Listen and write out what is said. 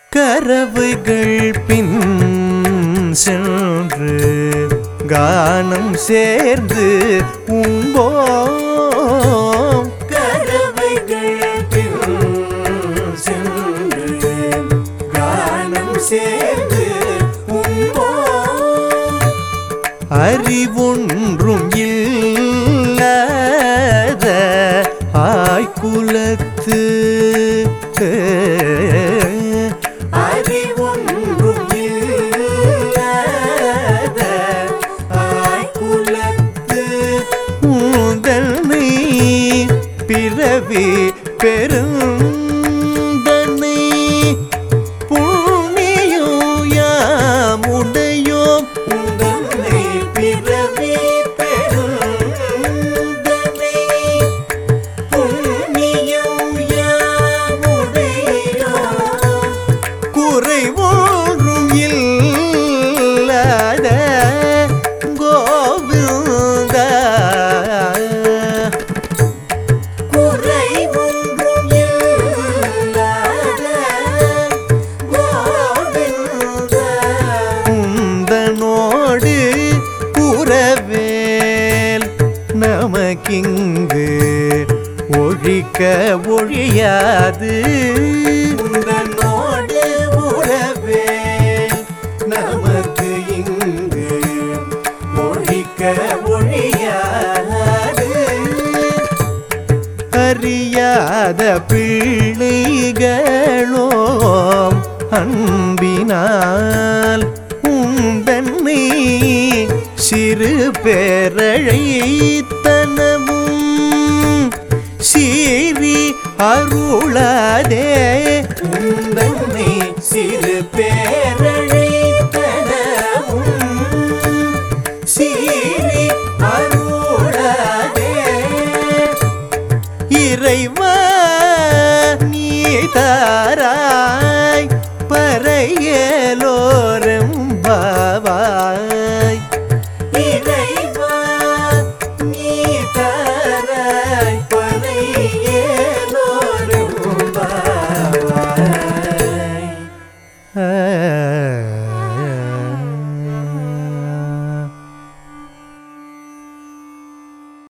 கரவுகள் பின் சென்று கானம் சேர்ந்து உண்போம் கரவைகள் பின் சென்று கானம் சேர்ந்து உண்போம் அறிவொன்றும் இல்லாத ஆய்குலத்து அறிவொன்றும் இல்லாத ஆய்குலத்து உந்தன்னை பிறவி பெருந்தனை புண்ணியம் யாமுடையோம் உந்தன்னை பிறவி பெருந்தனை புண்ணியம் யாமுடையோம் குறை ஒன்றும் இல்லாத கோவிந்தா குறை ஒன்றும் இல்லாத கோவிந்தா. உந்தனோடு உறவேல் நமக்கிங்கு ஒழிக்க ஒழியாது உந்தனோடு உறவேல் நமக்கு இங்கு ஒழிக்க ஒழியாது அறியாத பிள்ளைகளோம் அன்பினால் உந்தன்னை சிறு பேரழைத்தனமும் சீரி அருளாதே உந்தன்னை சிறு பேரழைத்தனமும் சீரி அருளாதே இறைவா